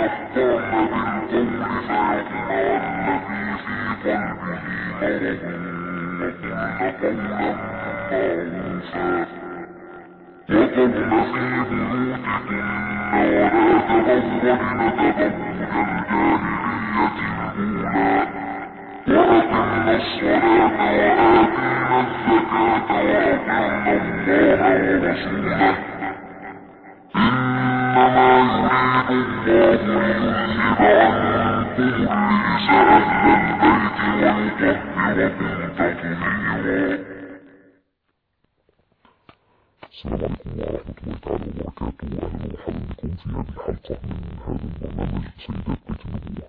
السلام عليكم ورحمة الله تعالى وبركاته وأهلا ومرحبا بكم في هذه الحلقة من هذا البرنامج سيدات بيت النبوة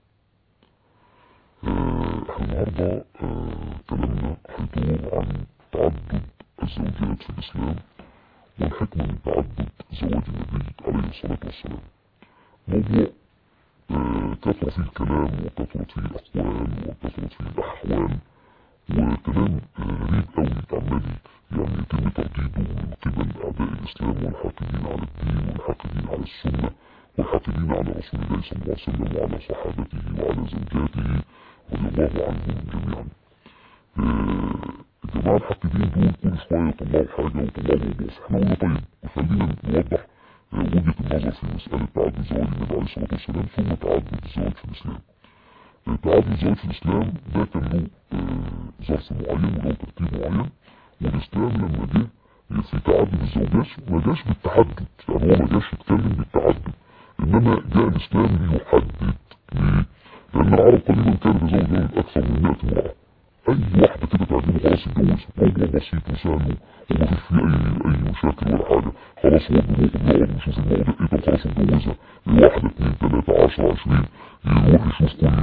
آه، احنا النهاردة آه، كلامنا هيدور عن تعدد الزوجات في الإسلام والحكمة من تعدد زواج النبي عليه الصلاة والسلام موضوع آه، كثر فيه الكلام وكثرت فيه الأقوال وكثرت فيه الأحوال وكلام غريب قوي عمال يعني يتم ترديده من قبل أعداء الإسلام والحاكمين على الدين والحاكمين على السنة والحاكمين على رسول الله صلى الله عليه وسلم وعلى صحابته وعلى زوجاته رضي الله عنهم جميعا. آه، الجماعة الحاكمين دول كل شوية يطلعوا حاجة ويطلعوا موضوع فاحنا قلنا طيب خلينا نوضح آه، وجهة النظر في مسألة تعدد زواج النبي عليه الصلاة والسلام ثم تعدد الزواج في الإسلام. آه، تعدد الزواج في الإسلام ده كان له آه، ظرف معين وله ترتيب معين والإسلام لما جه في تعدد الزوجات ما جاش بالتعدد يعني هو ما جاش يتكلم بالتعدد إنما جاء الإسلام ليحدد ليه؟ لأن العرب قديما كان يتزوجون أكثر من 100 امرأة أي واحدة كده تعجبه خلاص يتجوزها موضوع بسيط وسهل ومفيش فيه أي أي مشاكل ولا حاجة خلاص هو بيروح بيقعد يشوف الموضوع إيه طب خلاص اتجوزها واحدة اتنين تلاتة عشرة عشرين يروح يشوف كل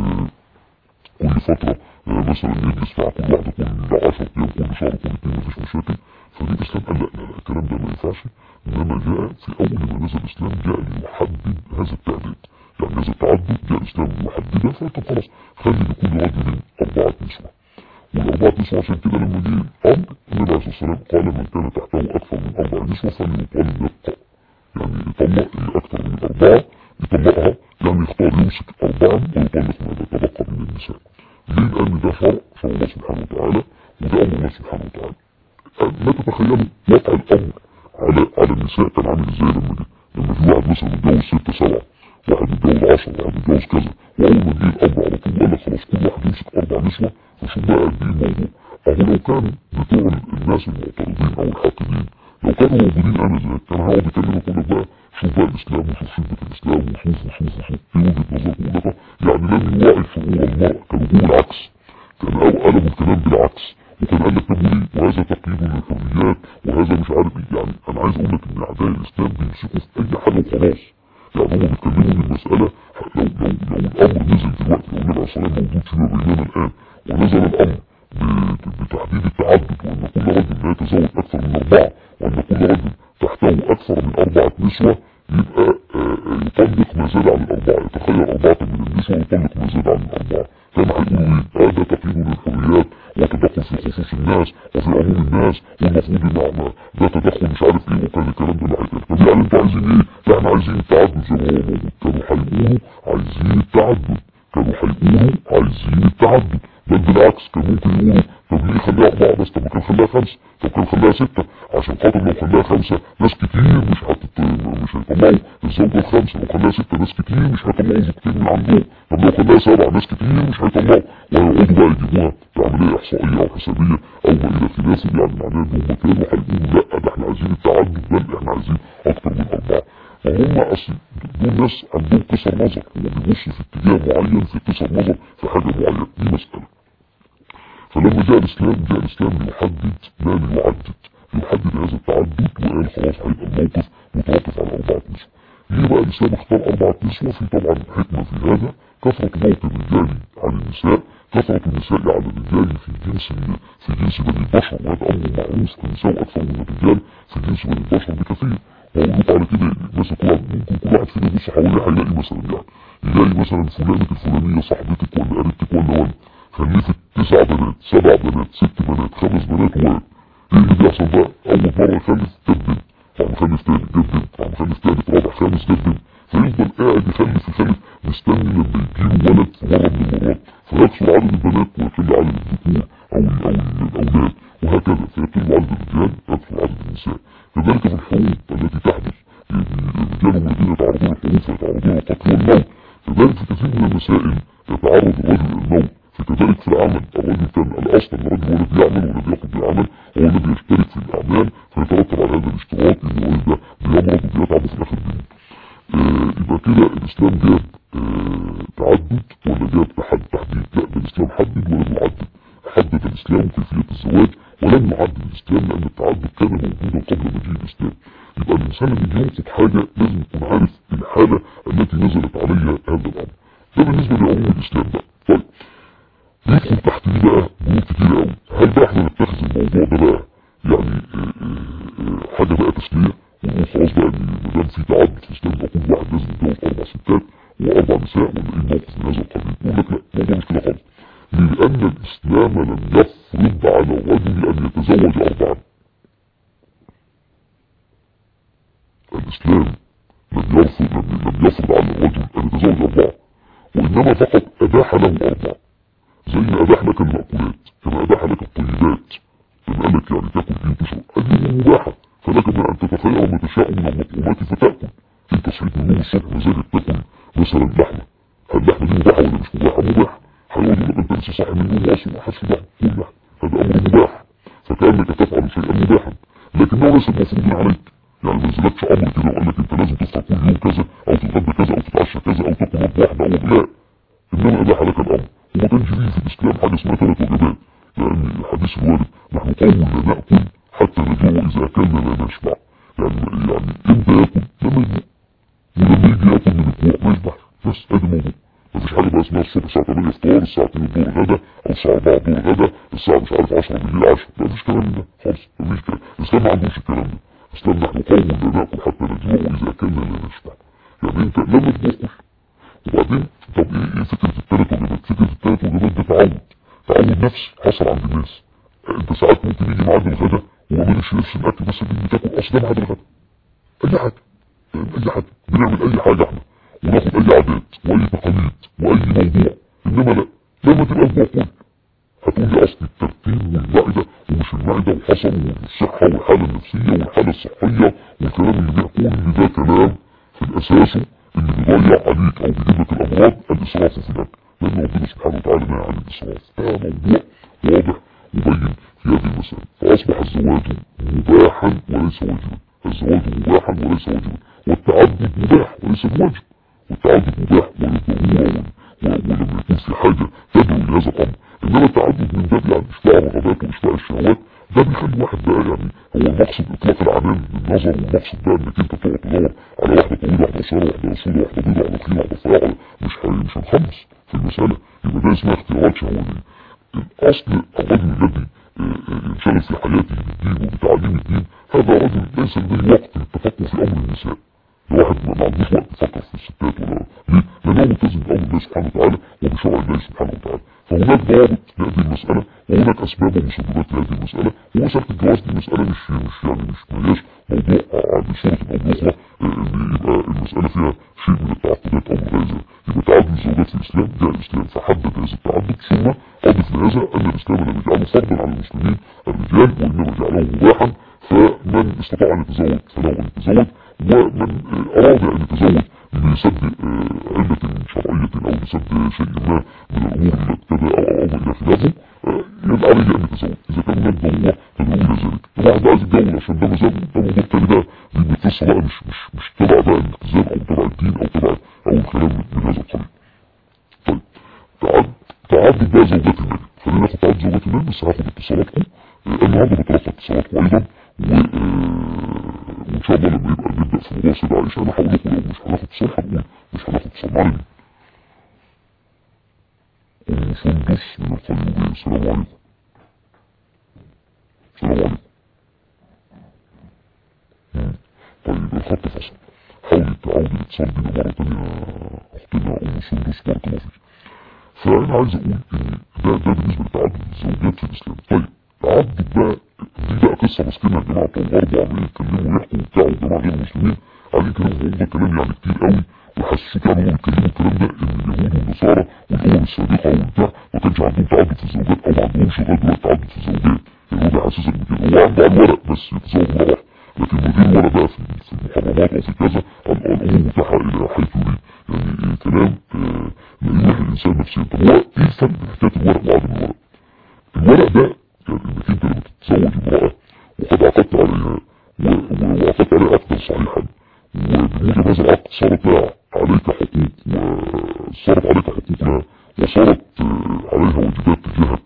كل فترة آه، مثلا يجلس مع كل واحدة كل 10 أيام كل شهر كل اتنين مفيش مشاكل فدي الإسلام قال لا لا لا الكلام ده ما ينفعش إنما جاء في أول ما نزل الإسلام جاء ليحدد هذا التعداد يعني هذا التعدد جاء الإسلام ليحددها فأنت خلاص خلي لكل رجل أربعة نسوة والأربعة نسوة عشان كده لما جه الأمر النبي عليه الصلاة والسلام قال من كان تحته أكثر من أربع نسوة فليطلق يعني يطلق أكثر من أربعة يطلقها يعني يختار يمسك أربعا ويطلق ما يتبقى من النساء ليه لأن ده شرع شرع الله سبحانه وتعالى وده أمر الله سبحانه وتعالى ما تتخيلوا وقع الأمر على على النساء كان عامل ازاي لما جه لما في واحد مثلا متجوز ستة سبعة واحد متجوز عشرة واحد متجوز كذا وأول ما جه الأمر على طول قال لك خلاص كل واحد يمسك أربع نسوة فشوف بقى قد إيه الموضوع أهو لو كان بتوع الناس المعترضين أو الحاقدين لو كانوا موجودين أنا زي كان هقعد يكلمك يقول لك بقى شوف بقى الإسلام وشوف شدة الإسلام وشوف وشوف وشوف في وجهة نظر يقول لك يعني لم يوعي شعور المرأة كانوا بيقولوا العكس كان قلبوا الكلام بالعكس وكان قال لك طب وليه وهذا تقييد للحريات وهذا مش عارف ايه يعني انا عايز اقول لك ان اعداء الاسلام بيمسكوا في اي حاجه وخلاص يعني هم بيتكلموا ان المساله لو لو لو الامر نزل دلوقتي لو النبي عليه الصلاه والسلام موجود فيما بيننا الان ونزل الامر ب- بتحديد التعدد وان كل رجل لا يتزوج اكثر من اربعه وان كل رجل تحته اكثر من اربعه نسوه يبقى آه، آه، يطلق ما زاد عن الاربعه يتخيل اربعه من النسوه ويطلق ما زاد عن الاربعه كما هيقولوا ايه هذا تقييد للحريات وتدخل في خصوص الناس وفي عموم الناس والمفروض ان ما- ده تدخل مش عارف ايه وكان الكلام ده اللي هيتقال طب يعني انتوا عايزين ايه؟ لا احنا عايزين التعدد زي ما هو موجود كانوا هيقولوا عايزين التعدد كانوا هيقولوا عايزين التعدد بل بالعكس كان ممكن يقولوا طب ليه خليها أربعة بس طب ما كان خليها خمسة طب كان خليها ستة عشان خاطر لو خليها خمسة ناس كتير مش هتت... مش هيطلعوا الزوجة الخمسة لو خليها ستة ناس كتير مش هيطلعوا زوجتين من عندهم طب لو خليها سبعة ناس كتير مش هيطلعوا ويقعدوا بقى يجيبوها بعملية إحصائية أو حسابية أو ما إلى خلافه يعني معناه إن هم كانوا هيقولوا لا ده إحنا عايزين التعدد بل إحنا عايزين أكتر من أربعة فهم أصل دول ناس عندهم قصر نظر هو بيبص في اتجاه معين في قصر نظر في حاجة معينة دي مسألة فلما جاء الإسلام جاء الإسلام ليحدد لا ليعدد يحدد هذا التعدد وقال خلاص هيبقى الموقف متوقف على أربعة نسوة ليه بقى الإسلام اختار أربعة نسوة في طبعا حكمة في هذا كثرة موت الرجال عن النساء كثرة النساء على الرجال في جنس في جنس بني البشر وهذا أمر معروف النساء أكثر من الرجال في جنس بني البشر بكثير وأقول لكم على كده مثلا كل واحد ممكن كل واحد فينا يبص حواليه هيلاقي مثلا يعني يلاقي مثلا فلانة الفلانية صاحبتك ولا قريبتك ولا ولد خلفت تسع بنات سبع بنات ست بنات خمس بنات وولد ايه اللي بيحصل بقى اول مرة يخلف جاب بنت بعد مخلف تاني جاب بنت بعد مخلف تالت رابع خامس جاب بنت فيفضل قاعد يخلف يخلف مستني لما يجيله ولد في مره من المرات فيكثر عدد البنات ويقل عدد الذكور او او الاولاد وهكذا فيقل عدد الرجال ويكثر عدد النساء كذلك في الحروب التي تحدث الرجال والذين يتعرضون للحروب فيتعرضون للقتل والموت كذلك في كثير من المسائل يتعرض الرجل للموت فكذلك في العمل الرجل كان الاصل ان الرجل هو الذي يعمل والذي يقوم بالعمل هو الذي يشترك في الاعمال فيترتب على هذا الاشتراك ان الرجل ده بيمرض وبيتعب وفي الاخر بيموت آه يبقى كده الاسلام جاب آه تعدد ولا جاب تحد تحديد لا ده الاسلام حدد ولم يعدد حدد الاسلام كيفيه الزواج ولم يعدد الاسلام لان التعدد كان موجودا قبل مجيء الاسلام يبقى الانسان اللي ينقض حاجه لازم يكون عارف الحاله التي نزلت عليها هذا الامر ده بالنسبه لعموم الاسلام بقى طيب ندخل تحت دي بقى بنود كتير قوي هل بقى احنا نتخذ الموضوع ده بقى يعني آآ آآ حاجه بقى تسليه ونقول خلاص بقى ان ما دام في تعدد في الاسلام يبقى كل واحد لازم يتجوز اربع ستات واربع نساء ولا ايه الموقف من هذا القبيل؟ نقول لك لا الموضوع مش كده خالص لان الاسلام لم يفرض على الرجل ان يتزوج اربعا الاسلام لم يرفض لم يفرض على الرجل ان يتزوج اربعه وانما فقط اباح له اربعه زي ما اباح لك المأكولات كما اباح لك الطيبات لما قال لك يعني تاكل دي وتشرب هذه مباحة فلك من ان تتخير ما تشاء من المطعومات فتاكل انت صحيت من النوم الصبح مزاجك تاكل مثلا لحمه هل اللحمه دي مباحه ولا مش مباحه؟ مباح هيقول لك انت لسه صاحي من النوم واصل ما حدش لحم كل لحم هذا امر مباح فكانك تفعل شيئا مباحا لكنه ليس المفروض عليك يعني ما نزلكش امر كده وقال لك انت لازم تفطر كل يوم كذا او تتغدى كذا او تتعشى كذا او تاكل وجبه واحده او لا انما اباح لك الامر وما كانش فيه في الاسلام حاجه اسمها ثلاث وجبات لان الحديث الوارد نحن قوم لا ناكل حتى نجوع اذا اكلنا لا نشبع يعني يعني امتى ياكل لما يجوع ولما يجي ياكل من الجوع ما يشبعش بس ادي الموضوع مفيش حاجه بقى اسمها الصبح الساعه 8 فطار الساعه 2 الظهر غدا او الساعه 4 الظهر غدا الساعه مش عارف 10 بالليل عشاء لا مفيش كلام من ده خالص مفيش كلام الاسلام ما عندوش الكلام ده الاسلام نحن قوم لا ناكل حتى نجوع واذا اكلنا لا نشبع يعني انت لما تاكل وبعدين طب ايه ايه فكرة التلات وجبات فكرة التلات وجبات ده تعود تعود نفسي حصل عند الناس انت ساعات ممكن يجي ميعاد الغدا وما بينش نفس الاكل بس اللي بتاكل اصل ده ميعاد الغدا اي حاجة اي حاجة بنعمل اي حاجة احنا وناخد اي عادات واي تقاليد واي موضوع انما لا لما تبقى الجوع كل هتقول لي اصل الترتيب والمعدة ومش المعدة وحصل والصحة والحالة النفسية والحالة الصحية والكلام اللي بيحكون ان ده كلام في الاساس اللي بيضيع عليك او بيجيب لك الامراض الاسراف في الاكل لان ربنا سبحانه وتعالى نهى عن الاسراف ده موضوع واضح مبين في هذه المسألة فاصبح الزواج مباحا وليس واجبا الزواج مباحا وليس واجبا والتعدد مباح وليس بواجب والتعدد مباح وللضرورة ولما يكون في حاجة تدعو لهذا الامر انما التعدد من باب يعني اشباع الرغبات واشباع الشهوات ده بيخلي واحد بقى يعني هو المقصد اطلاق العنان للنظر والمقصد بقى انك انت تقعد تدور على واحده طويله واحده قصيره واحده رسوله واحده بيضاء واحده تخينه واحده رفيعه مش هي مش هنخلص في المساله يبقى ده اسمها اختيارات شهوانيه الاصل الرجل الذي ينشغل في حياته بالدين وبتعليم الدين هذا رجل ليس لديه وقت للتفكر في امر النساء الواحد ما عندوش وقت يفكر في الستات ولا ليه؟ لانه ملتزم بامر الله سبحانه وتعالى وبشرع الله سبحانه وتعالى فهناك ضوابط لهذه المسألة وهناك أسباب ومسببات لهذه المسألة ومسألة الجواز دي مسألة مش مش يعني مش ملياش موضوع بصورة أو بأخرى إن يبقى المسألة فيها شيء من التعقدات أو الغازة يبقى تعدد الزوجات في الإسلام جاء الإسلام فحدد هذا التعدد ثم أضف لهذا أن الإسلام لم يجعله فرضا على المسلمين الرجال وإنما جعله مباحا فمن استطاع أن يتزوج فله أن يتزوج ومن أراد أن يتزوج لسد علة شرعية أو لسد شيء ما من الأمور كذا أو أو إلى خلافه يبقى عليه أن يتزوج إذا كان هناك ضرورة تدعو إلى ذلك الواحد عايز يتجوز عشان ده مزاجه ده موضوع تاني بقى دي القصة بقى مش مش مش تبع بقى الالتزام أو تبع الدين أو تبع أو الكلام من هذا القبيل طيب تعدد تعدد بقى زوجات النبي خلينا ناخد تعدد زوجات النبي بس هاخد اتصالاتكم النهارده بتلقى اتصالاتكم أيضا و وان شاء الله لما يبقى نبدا في موضوع سيدة عائشة انا هقول لكم لو مش هناخد اتصال هنقول مش هناخد اتصال معلم ام سندس من القليوبية السلام عليكم السلام عليكم طيب الخط فصل حاولي تعودي الاتصال بينا مرة تانية اختنا ام سندس بارك الله فيك فانا عايز اقول ان ده ده بالنسبة لتعدد الزوجات في الاسلام طيب تعدد بقى دي بقى قصة مسكينة يا جماعة بتوع الغرب وعمالين يتكلموا ويحكوا وبتاع والجماعة غير المسلمين قاعدين كلام وهم ده كلام يعني كتير قوي ويحسسوك يعني هو الكريم والكلام ده ان اليهود والنصارى والامم السابقه والبتاع ما كانش عندهم تعدد في الزوجات او ما عندهمش لغايه دلوقتي تعدد في الزوجات يعني هو بيحسسك بكده هو عنده على الورق بس يتزوج مره واحده لكن من غير ورق بقى في في المحرمات او في كذا الامور متاحه الى حيث يريد يعني كلام يريح الانسان نفسيا طب هو ايه الفرق بين حكايه الورق وعدم الورق؟ الورق ده يعني انك انت لما تتزوج امراه وقد عقدت عليها وعقدت عليها عقدا صحيحا وبموجب هذا العقد صارت لها عليك حقوق وصارت عليك حقوق لها وصارت عليها واجبات تجاهك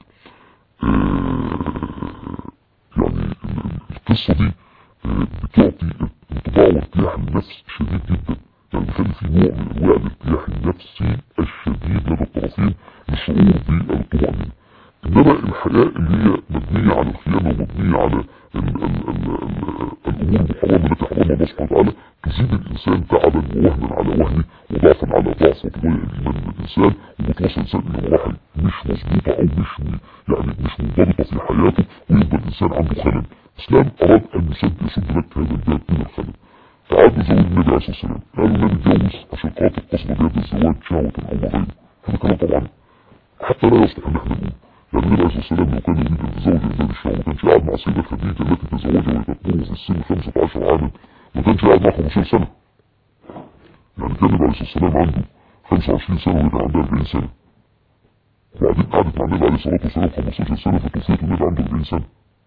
يعني القصة دي بتعطي انطباع وارتياح النفس شديد جدا يعني بيخلي في نوع من انواع الارتياح النفسي الشديد لدى الطرفين للشعور بالطمأنينة انما الحياة اللي هي مبنية على الخيانة ومبنية على ال ال ال ال الامور المحرمة التي حرمها الله سبحانه وتعالى تزيد الانسان تعبا ووهنا على وهنه وضعفا على ضعف وتضيع الايمان من الانسان وبتوصل الانسان الى مراحل مش مظبوطة او مش يعني مش منضبطة في حياته ويبقى الانسان عنده خلل الاسلام اراد ان يسد يسد لك هذا الباب من الخلل تعالوا زوج النبي عليه الصلاه والسلام قالوا النبي اتجوز عشان خاطر قصد بيد الزواج شهوة او غيره هذا كلام طبعا حتى لا يصلح ان احنا نقول يعني النبي عليه الصلاه والسلام لو كان يريد ان يتزوج الزواج الشهوة ما كانش قاعد مع السيده خديجه التي تزوجها وهي تكبره في السن 15 عاما ما كانش قاعد معها 15 سنه يعني كان النبي عليه الصلاه والسلام عنده 25 سنه وهي كان عندها 40 سنه وبعدين قعدت مع النبي عليه الصلاه والسلام 15 سنه فتوفيت النبي عنده 40 سنه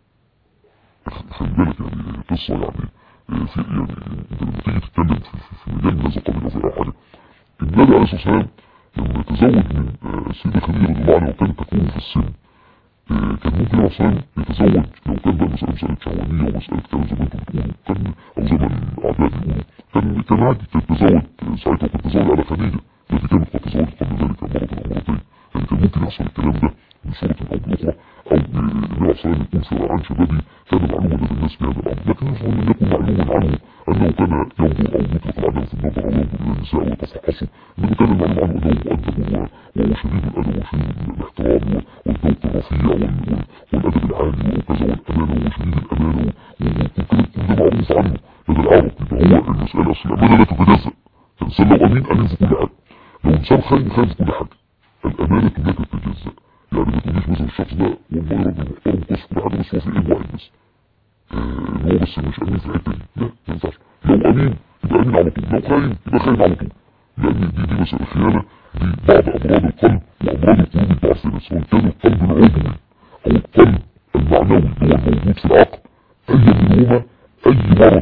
خلي بالك يعني قصه يعني في يعني انت لما تيجي تتكلم في, في, في مجال من هذا القبيل او في اي حاجه النبي عليه الصلاه والسلام لما تزوج من السيده خديجه رضي الله عنها وكانت تكون في السن كان ممكن مثلا يتزوج لو كان بقى مسألة مسألة شهوانية ومسألة كلام زي ما انتم بتقولوا كان أو زي ما الأعداء بيقولوا كان كان عادي كانت تتزوج ساعتها كانت تتزوج على خديجة التي كانت قد تزوجت قبل ذلك مرة أو مرتين يعني كان ممكن يحصل الكلام ده بصورة أو بأخرى أو النبي صلى الله يكون في رعان شبابي كان معلومة لدى الناس بهذا الأمر لكن يصل أن يكون معلوما عنه أنه كان ينظر أو يطلق العدم في النظر أو ينظر إلى النساء ويتفحصه إنما كان المعلوم عنه أنه مؤدب وشديد الأدب وشديد الاحترام والذوق الرفيع والأدب العالي وكذا والأمانة وشديد الأمانة وكل ده معروف عنه لدى العرب يبقى هو المسألة أصل الأمانة لا تتجزأ الإنسان لو أمين أمين في كل حاجة لو إنسان خاين خاين في كل حاجة الأمانة لا تتجزأ يعني ما تقوليش مثلا الشخص ده والله راجل محترم وكويس كل حاجه بس هو في عيب واحد بس ان هو بس مش امين في الحته دي لا ما ينفعش لو امين يبقى امين على طول لو خاين يبقى خاين على طول لان دي دي مساله خيانه دي بعض امراض القلب وامراض القلوب انتوا عارفينها سواء كان القلب العضوي او القلب المعنوي اللي هو الموجود في العقل اي منهما اي مرض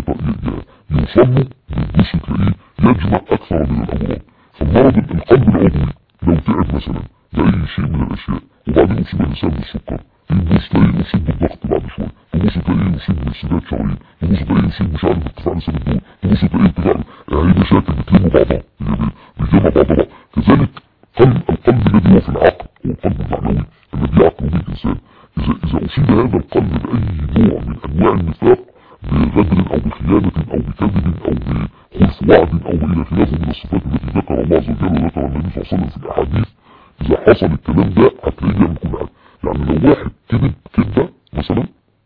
يوصل له بتبص تلاقيه يجمع اكثر من الامراض فالمرض القلب العضوي لو تعب مثلا لأي شيء من الأشياء وبعدين يصيب الإنسان بالسكر يبص تلاقيه يصيب بالضغط بعد شوية تبص تلاقيه يصيب بالسداد شرايين تبص تلاقيه يصيب مش عارف ارتفاع نسب الدول تبص تلاقيه ارتفاع هي مشاكل بتلم بعضها بيجمع بعضها كذلك قلب القلب الذي هو في العقل هو القلب المعنوي الذي يعقل به الإنسان إذا إذا أصيب هذا القلب بأي نوع من أنواع النفاق بغدر أو بخيانة أو بكذب أو بخلف وعد أو إلى خلافه من الصفات التي ذكر الله عز وجل وذكر النبي صلى الله عليه وسلم في الأحاديث إذا حصل الكلام ده هتلاقيه بيعمل كل حاجة يعني لو واحد كذب كذبة مثلا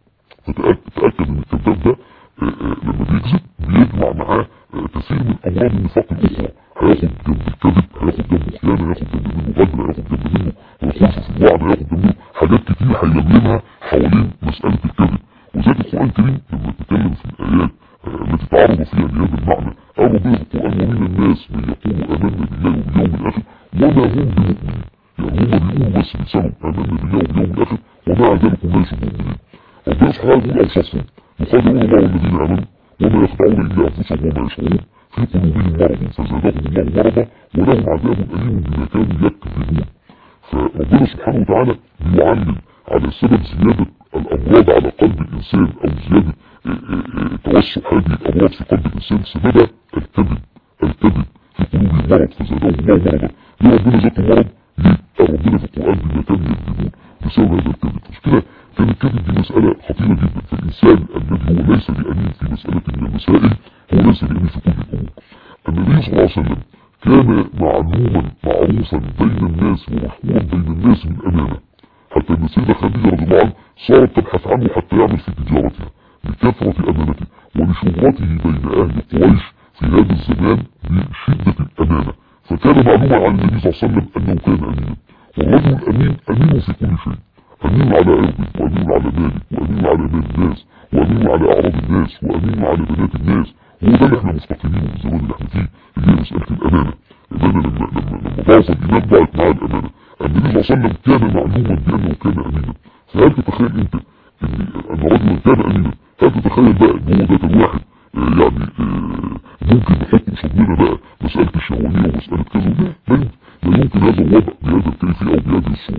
فتأكد ان الكذاب ده لما بيكذب بيجمع معاه كثير من أمراض النفاق الأخرى هياخد جنب الكذب هياخد جنبه خيانة هياخد جنب منه غدر هياخد جنب منه الخلف في الوعد هياخد جنب منه حاجات كتير هيلملمها حوالين مسألة الكذب وذلك القرآن الكريم لما تتكلم في الآيات التي تعرض فيها لهذا المعنى قال ربنا في القرآن ومن الناس من يقول آمنا بالله وباليوم الآخر وما هم بمؤمنين يعني هم بيقولوا بس بلسانهم آمنا بالله وباليوم الآخر ومع ذلك هم ليسوا مؤمنين ربنا سبحانه يقول أوصفهم يخادعون الله الذين آمنوا وما يخدعون إلا أنفسهم وما يشعرون في قلوبهم مرض فزادهم الله مرضا ولهم عذاب أليم بما كانوا يكذبون فربنا سبحانه وتعالى بيعلم على سبب زيادة الأمراض على قلب الإنسان أو زيادة توسع هذه الأمراض في قلب الإنسان سبب الكذب الكذب في قلوبهم مرض فزادهم الله مرضا ليه ربنا ذات المرض ليه ربنا في القرآن بما كانوا يكذبون بسبب هذا الكذب مش كده كان الكذب دي مسألة خطيرة جدا فالإنسان الذي هو ليس بأمين في مسألة من المسائل هو ليس بأمين في كل الأمور النبي صلى الله عليه وسلم كان معلوما معروفا بين الناس ومشهورا بين الناس من أمانة حتى ان السيدة خديجة رضي الله عنها صارت تبحث عنه حتى يعمل في تجارتها لكثرة أمانته ولشهرته بين أهل قريش في هذا الزمان بشدة الأمانة فكان معلوما عن النبي صلى الله عليه وسلم أنه كان أمينا والرجل الأمين أمين في كل شيء أمين على عرضه وأمين على ماله وأمين على مال الناس وأمين على أعراض الناس وأمين على بنات الناس هو ده اللي احنا مفتقدينه في الزمان اللي احنا فيه اللي هي مسألة الأمانة الأمانة لما لما لما ضعف الإيمان ضاعت معاه الأمانة النبي صلى الله عليه وسلم كان معلوما بأنه كان أمينا فهل تتخيل أنت ان ان رجلا كان امينا هل تتخيل بقى ان هو ده الواحد آه يعني آه ممكن نحط قصادنا بقى مسألة الشهوانية ومسألة كذا لا لا لا يمكن هذا الوضع بهذا الكيفية او بهذه الصورة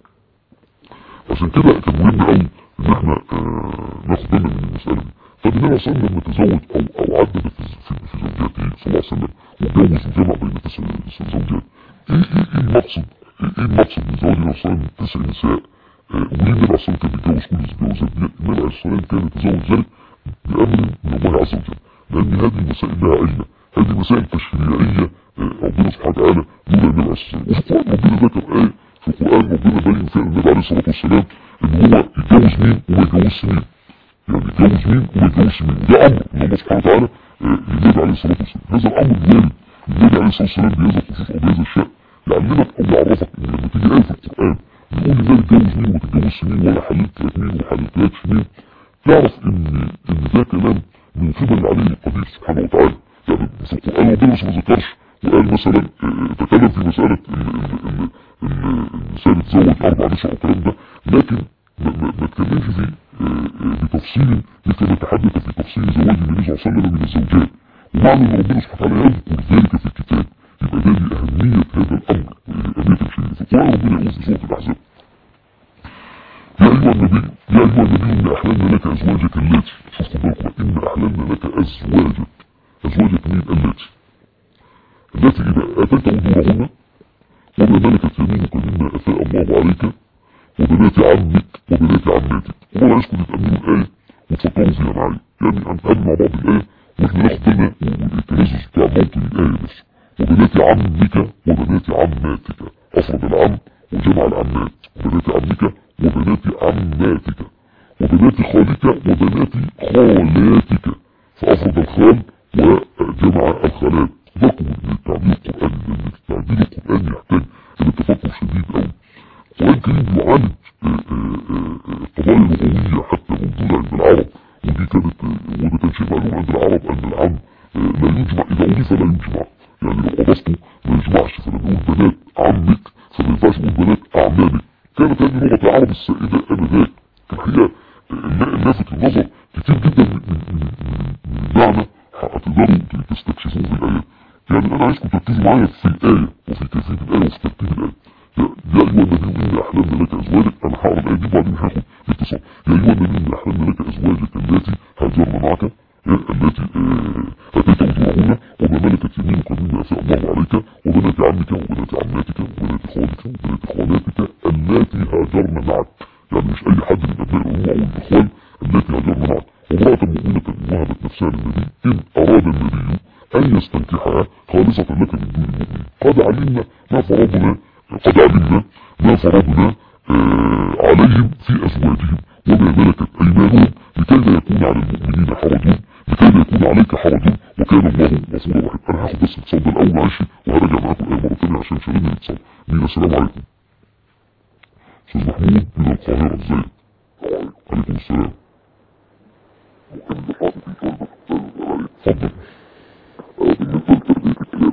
عشان كده كان مهم قوي ان احنا آه ناخد بالنا من المسألة دي فالنبي صلى الله عليه وسلم لما تزوج او او عدد في, في, في زوجاته صلى الله عليه وسلم وجوز وجمع بين تسع زوجات ايه ايه ايه المقصد ايه المقصد من زواج النبي صلى الله عليه وسلم تسع نساء وليه النبي عليه الصلاه كان بيتجوز كل الجوازات دي النبي عليه الصلاه كان يتزوج ذلك بامر من الله عز وجل لان هذه مسائل لها علة هذه مسائل تشريعيه ربنا سبحانه وتعالى لولا النبي عليه الصلاه والسلام وفي القران ربنا ذكر ايه في القران ربنا بين فيها النبي عليه الصلاه والسلام ان هو يتجوز مين وما يتجوزش مين يعني يتجوز مين وما يتجوزش مين وده امر من الله سبحانه وتعالى للنبي عليه الصلاه والسلام هذا الامر وارد النبي عليه الصلاه والسلام بهذا الخصوص او بهذا الشان يعلمك او يعرفك ان لما تيجي ايه في القران يقول لي ده اتجوز مين وما تتجوزش مين ولا حللت لك مين وما حللتلكش مين تعرف ان ان ده كلام من قبل عليه القدير سبحانه وتعالى يعني في القران ربنا ما ذكرش وقال مثلا تكلم في مساله ان الانسان يتزوج اربع نساء والكلام ده لكن ما اتكلمش في بتفصيل مثل ما تحدث في تفصيل زواج النبي صلى الله عليه وسلم من الزوجات ومعنى ان ربنا سبحانه وتعالى يذكر ذلك في الكتاب يبقى ده لأهمية هذا الأمر أهمية الشيء في القرآن ربنا يقول في سورة الأحزاب يا أيها النبي يا أيها النبي إن أحللنا لك أزواجك اللاتي شوفوا بالكم إن أحللنا لك أزواجك أزواجك مين اللاتي التي إذا أتيت أجورهن وما ملكت يمينك مما أفاء الله عليك وبنات عمك وبنات عماتك والله عايزكم تتأملوا الآية وتفكروا فيها معايا يعني هنتأمل مع بعض الآية واحنا ناخد بالنا والتلذذ بتاع موطن الآية بس وبنات عمك وبنات عماتك أفرد العم وجمع العمات وبنات عمك وبنات عماتك وبنات خالك وبنات خالاتك فأفرد الخال وجمع الخالات ذكروا من التعبير القرآني لأن التعبير القرآني يحتاج إلى تفكر شديد أوي القرآن الكريم يعالج القضايا اللغوية حتى موجودة عند العرب ودي كانت وده كان شيء معلوم عند العرب أن العم لا يجمع إذا أضيف لا يجمع يعني لو قبضته ما يجمعش فلما يقول بنات عمك فما ينفعش يقول بنات اعمامك كانت هذه لغه العرب السائده انذاك في الحقيقه اللافت النظر كتير جدا من, من, من, من المعنى هتقدروا تستكشفوه في الايات يعني انا عايزكم تركزوا معايا في الايه وفي كيفيه الايه وفي ترتيب الايه يا ايها النبي اني احللنا لك ازواجك انا هقرا الايه دي وبعدين هاخد اتصال يا ايها النبي اني احللنا لك ازواجك اللاتي هاجرن معك التي اتيت اجورهن وما ملكت يمينك مما افاء الله عليك وبنات عمك وبنات عماتك وبنات خالك وبنات خالاتك اللاتي هاجرن معك يعني مش اي حد من ابناء الامه او الاخوان التي هاجرن معك وامرأة مؤمنة وهبت نفسها للنبي ان اراد النبي ان يستنكحها خالصة لك من دون المؤمنين قد علمنا ما فرضنا قد علمنا ما فرضنا آه عليهم في ازواجهم وما ملكت ايمانهم لكي لا يكون على المؤمنين حرج لكي لا يكون عليك حرج وكان الله غفورا رحيما انا هاخد بس الاتصال ده الاول معلش وهرجع معاكم الايه مره ثانيه عشان شغلني الاتصال مين السلام عليكم استاذ محمود من القاهره ازاي عليكم السلام اتفضل بالنسبة لتربية الكلاب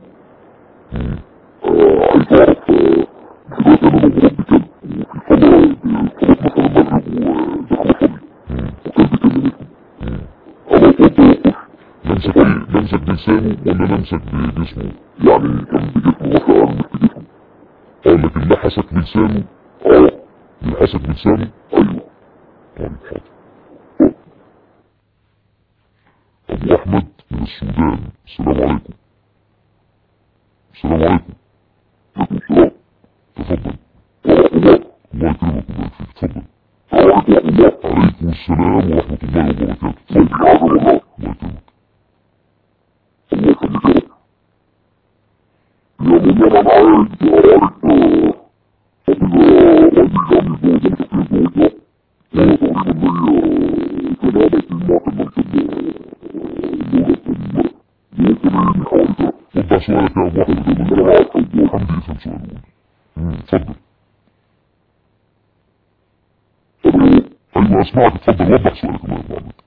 عايز اعرف دلوقتي انا لو مربي كلب وفي صلاة صلاة مثلا المغرب ودخل اصلي وكلب كلمني انا افضل يخش نمسك ايه نمسك بلسانه ولا نمسك بجسمه يعني كان بجسمه مثلا مثل جسمه اه لكن لحسك بلسانه اه لحسك بلسانه ايوه طيب حاضر ابو احمد من السودان السلام عليكم السلام عليكم عليكم السلام تفضل ورحمة الله الله يكرمك ويبارك فيك تفضل عليكم ورحمة الله عليكم السلام ورحمة الله وبركاته من تفضل عزم الله الله يكرمك الله يخليك يا رب يا مولانا انا عايز اعرف قبل والدي جامي زوجة شكل زوجة وانا تقريبا ليا سنة بس ما كملت الزوجة السليمة وضح سؤالك يا ابو احمد حمدي افهم سؤاله اتفضل ايوه اسمعك اتفضل وضح سؤالك الله يرضى عنك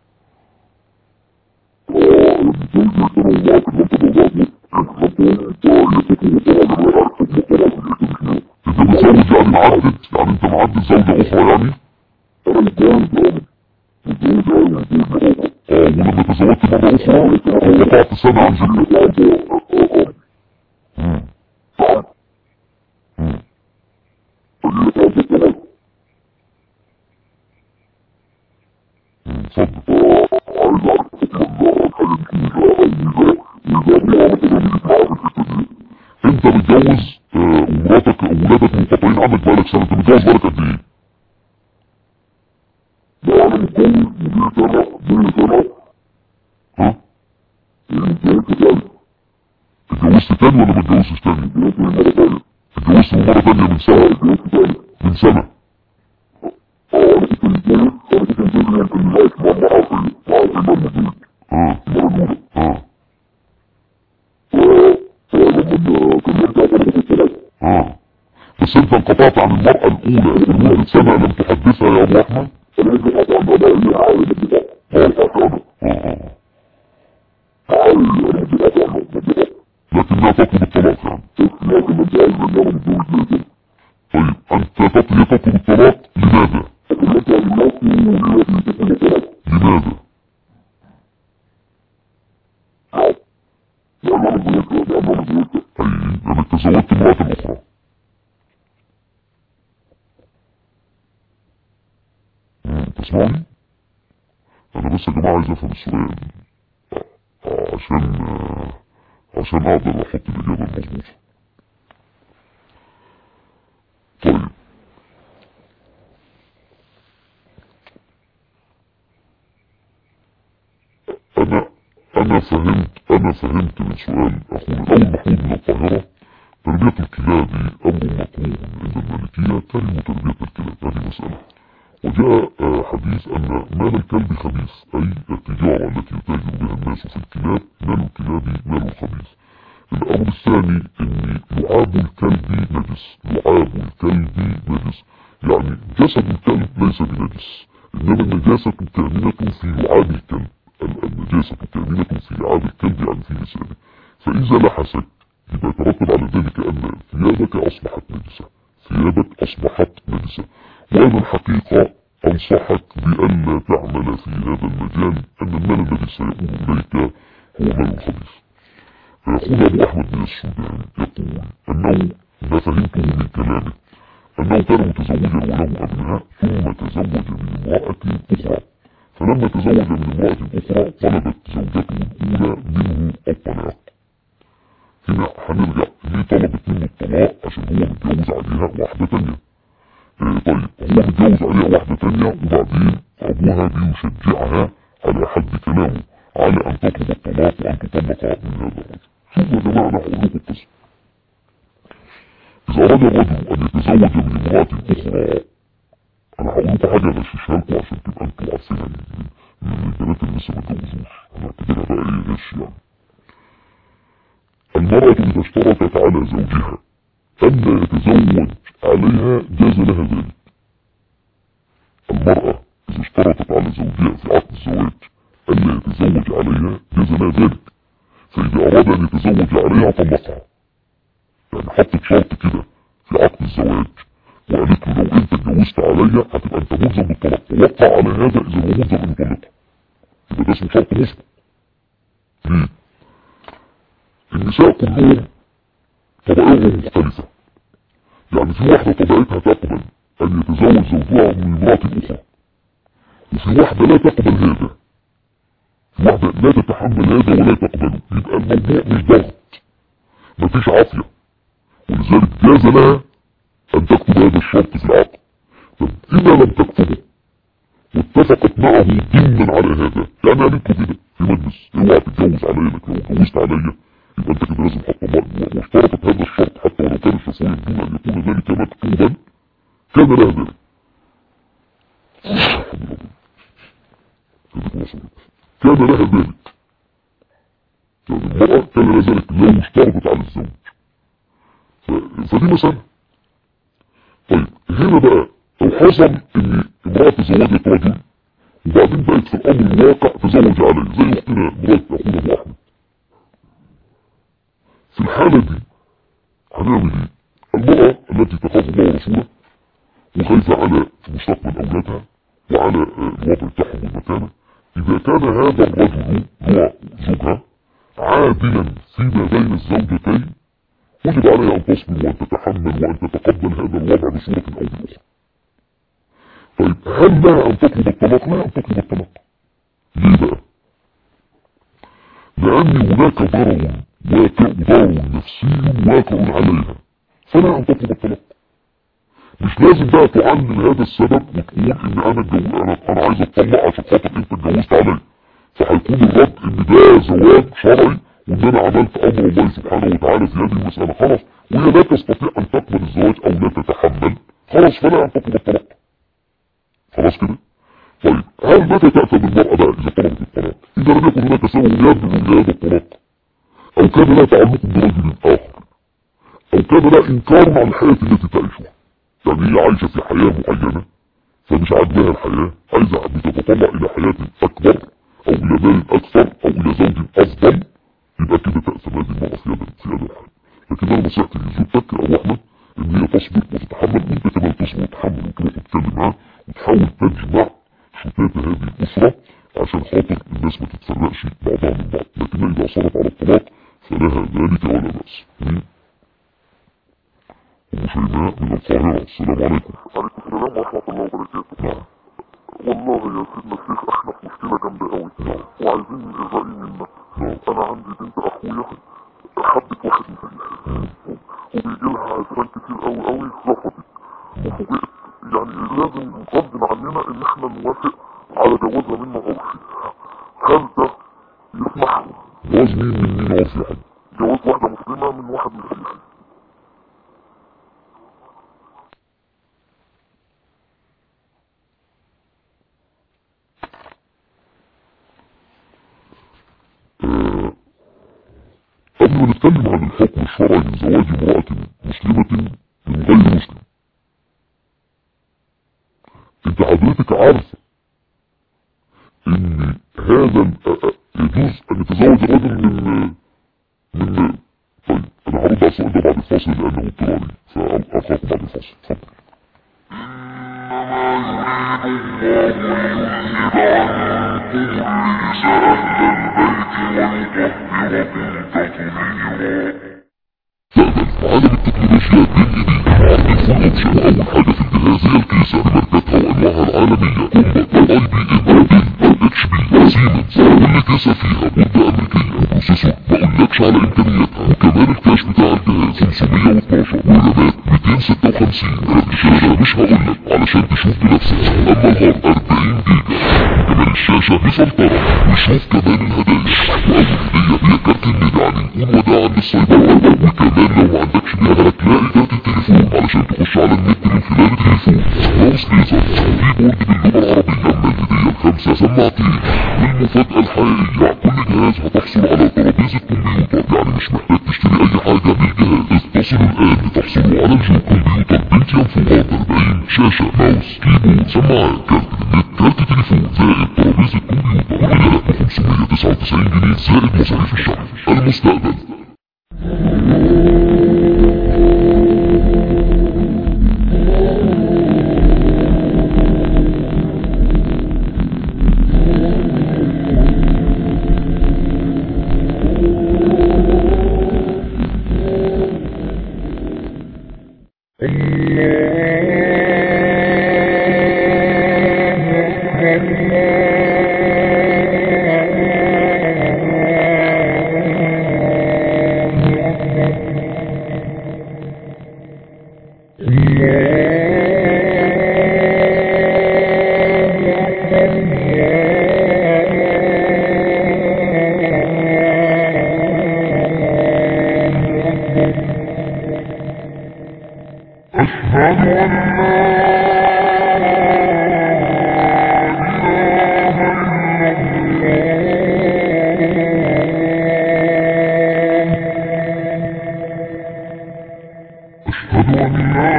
انت متزوج يعني معدد يعني انت معدد زوجة اخرى يعني اه ولما تزوجت مرة اخرى انقطعت سنة عن زوجتك مم. مم. مم. اتفضل انت متجوز آه، ومراتك وولادك منقطعين عنك بقالك سنة انت متجوز بقالك قد ايه؟ ها؟ اتجوزت تاني ولا ما اتجوزتش تاني؟ اتجوزت من مرة تانية من سنة من سنة اه اه اه بس انت انقطعت عن المرأة الاولى لمدة سنة لم تحدثها يا ابو احمد اه اه لكنها تطلب الطلاق يعني طيب انت تط- هي تطلب الطلاق لماذا؟ لماذا؟ اي لانك تزوجت امرأة اخرى مم، تسمعني؟ انا بس يا جماعة عايز افهم السؤال آه، آه، عشان آه، عشان اقدر احط الاجابة المظبوطة طيب انا انا فهمت انا فهمت من سؤال اخونا الاول محمود من القاهرة تربية الكلاب امر مكروه عند المالكية كرهوا تربية الكلاب هذه مسألة وجاء آه، حديث ان مال الكلب خبيث اي التجارة التي يتاجر بها الناس في الكلاب مال الكلاب مال الخبيث الامر الثاني ان لعاب الكلب نجس لعاب الكلب نجس يعني جسد الكلب ليس بنجس انما النجاسة كامنة في لعاب الكلب ال- النجاسة كامنة في لعاب الكلب يعني في لسانه فاذا لحسك يبقى يترتب على ذلك ان ثيابك اصبحت نجسة ثيابك اصبحت نجسة وانا الحقيقة انصحك بألا تعمل في هذا المجال ان المال الذي سيؤول اليك هو مال الخبيث فيقول ابو احمد بن السودان يقول انه ما فهمته من كلامه انه كان متزوجا وله ابناء ثم تزوج من امرأة اخرى فلما تزوج من امرأة اخرى طلبت زوجته الاولى منه الطلاق هنا هنرجع ليه طلبت منه الطلاق عشان هو متجوز عليها واحدة تانية آه طيب هو متجوز عليها واحدة تانية وبعدين ابوها بيشجعها على حد كلامه على ان تطلب الطلاق وان تطلق من هذا الرجل شوفوا يا جماعة انا هقول لكم القصة اذا اراد الرجل ان يتزوج من امرأة اخرى انا هقول لكم حاجة غششها لكم عشان تبقى انتوا عارفينها من, من, من البنات اللي لسه ما اتجوزوش هنعتبرها بقى ايه غش يعني المرأة إذا اشترطت على زوجها ألا يتزوج عليها جاز لها ذلك المرأة إذا اشترطت على زوجها في عقد الزواج ألا يتزوج عليها جاز لها ذلك فإذا أراد أن يتزوج عليها طلقها يعني حطت شرط كده في عقد الزواج وقالت له لو انت اتجوزت عليا هتبقى انت ملزم بالطلاق ووقع على هذا اذا هو ملزم ان يطلقها يبقى ده اسمه شرط مسبق ليه؟ النساء كلهم طبائعهم مختلفة يعني في واحدة طبيعتها تقبل أن يتزوج زوجها من امرأة أخرى وفي واحدة لا تقبل هذا في واحدة لا تتحمل هذا ولا تقبله يبقى الموضوع مش ضغط مفيش عافية ولذلك جاز لها أن تكتب هذا الشرط في العقد طب إذا لم تكتبه واتفقت معه ضمنا على هذا يعني قالت له كده في مجلس اوعى تتجوز عليا لك لو اتجوزت عليا يبقى انت كده لازم تطلق واشترطت هذا الشرط حتى ولو كان شفويا دون ان يكون ذلك مكتوبا كان لها ذلك كان لها ذلك يعني المرأة كان لا ذلك لو اشترطت على الزوج فدي مسألة طيب هنا بقى لو حصل ان امرأة تزوجت رجل وبعدين بقت في الامر الواقع تزوج عليه زي اختنا مرات اخونا ابو احمد في الحالة دي هنعمل ايه المرأة التي تخاف الله ورسوله وخايفة على مستقبل اولادها وعلى الوضع بتاعهم والمكانة اذا كان هذا الرجل هو زوجها عادلا فيما بين الزوجتين وجب عليها ان تصبر وان تتحمل وان تتقبل هذا الوضع بصورة او باخرى طيب هل لها ان تطلب الطلاق لا ان تطلب الطلاق ليه بقى لان هناك ضرر واقع ضرر نفسي واقع عليها فلا ان تطلب الطلاق مش لازم بقى تعلم هذا السبب وتقول ان انا الجو... انا انا عايز اتطلق عشان خاطر انت اتجوزت عليا فهيكون الرد ان ده زواج شرعي وان انا عملت امر الله سبحانه وتعالى في هذه المساله خلاص وهي لا تستطيع ان تقبل الزواج او لا تتحمل خلاص فلا ان تطلب الطلاق خلاص كده طيب هل متى تأتى المرأة بقى إذا طلبت الطلاق إذا لم يكن هناك سبب يدعو لهذا الطلاق أو كان لها تعلق برجل آخر أو كان لها إنكار عن الحياة التي تعيشها يعني هي عايشة في حياة معينة فمش عاجباها الحياة عايزة بتتطلع إلى حياة أكبر أو إلى مال أكثر أو إلى زوج أفضل يبقى كده تأثم هذه المرأة في هذا في هذا الحال لكن أنا نصيحتي لزوجتك يا أبو أحمد إن هي تصبر وتتحمل وأنت كمان تصبر وتتحمل وتروح وتتكلم معاه وتحاول تجمع شتات هذه الأسرة عشان خاطر الناس ما تتفرقش بعضها من بعض لكن إذا أصرت على الطلاق فلها ذلك ولا بأس أبو شيماء من القاهرة السلام عليكم عليكم السلام ورحمة الله وبركاته نعم والله يا سيدنا الشيخ احنا في مشكلة جامدة قوي نعم وعايزين الرأي منك نعم انا عندي بنت اخويا حبت واحد مسيحي وبيجي لها عزفان كتير قوي قوي رفضت وفوجئت يعني لازم غصب عننا ان احنا نوافق على جوازها منه عرفي هل ده يسمح جواز مين من مين عرف يا حاج جواز واحدة مسلمة من واحد مسيحي آه، قبل ما نتكلم عن الحكم الشرعي من زواج امرأة مسلمة من غير مسلم انت حضرتك عارفة ان هذا ال- آه، آه، يجوز ان يتزوج الرجل من من طيب انا هرد على السؤال ده بعد الفاصل لانه اضطراري فالقاكم بعد الفاصل اتفضل وعالم التكنولوجيا بين ايديك عرض فول اوبشن واول حاجه في الجهاز هي الكيسه بماركاتها وانواعها العالميه كومبا اي بي ام ديل اتش بي سيمنز كل كيسه فيها بودة امريكيه بروسيسور ما اقولكش على امكانياتها وكمان الكاش بتاع الجهاز 512 ورامات 256 كارت شاشه مش هقولك علشان تشوف بنفسك اما الهارد 40 جيجا وكمان الشاشه مسلطره وشوف كمان الهدايا واول هديه هي كارت الندى يعني نقول وداعا للسيطره وكمان لو ما عندكش بيها هتلاقي كارت التليفون علشان تخش على النت من خلال التليفون ماوس ليزر كيبورد باللغه العربيه من الهديه الخمسه سماعتين والمفاجاه الحقيقيه كل جهاز هتحصل على ترابيزه كمبيوتر يعني مش محتاج تشتري اي حاجه بالجهاز اتصلوا الان لتحصلوا على الجو كمبيوتر بنتيوم فوق 40 شاشه ماوس كيبورد سماعات كارت النت كارت تليفون زائد ترابيزه كمبيوتر كل ده ب 599 جنيه زائد مصاريف الشهر المستقبل أشهد أن لا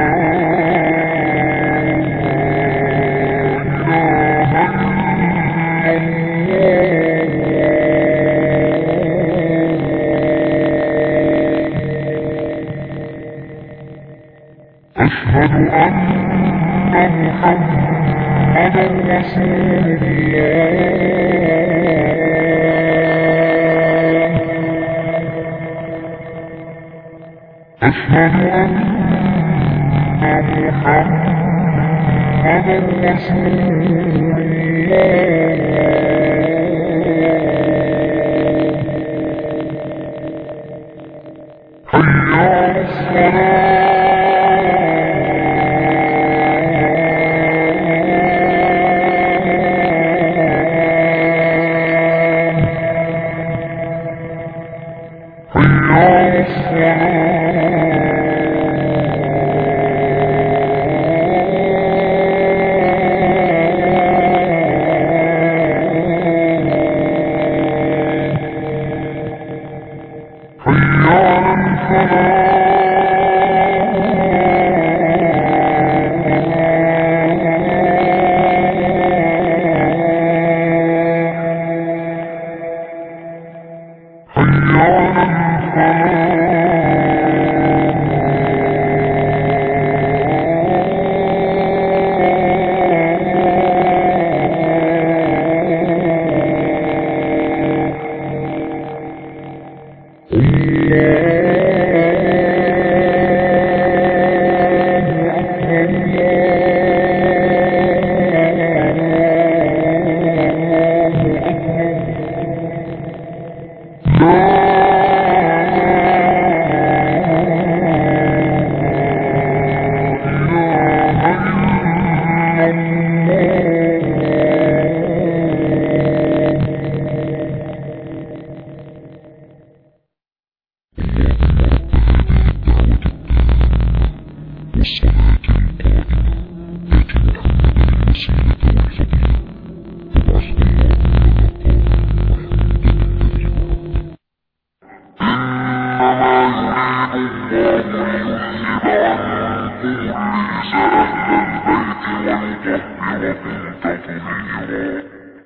إله إلا الله أشهد أن محمدا رسول الله أشهد أن محمدا رسول الله حي على الصلاة حي على الصلاة حي على الفلاح حي على الله أكبر الله أكبر والصلاة القائمة آت محمدا الوسيلة والفضيلة وابعثه اللهم مقاما محمودا الذي وعده إنما يريد الله ليذهب عنكم الرجس أهل البيت ويطهركم تطهيرا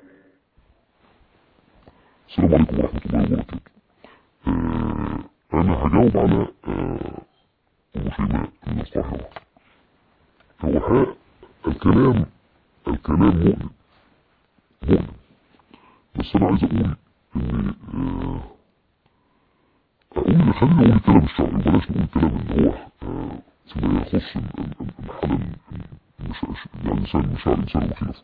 السلام عليكم ورحمة الله وبركاته آه أنا هجاوب على آه أم شيماء من القاهرة هو الكلام الكلام مؤلم مؤلم بس أنا عايز أقول إن آه أقول خلينا نقول الكلام الشرعي وبلاش نقول الكلام اللي هو آه فيما يخص ال- ال- ال- الحالة المش- يعني الإنسان مشاعر الإنسان وخلافه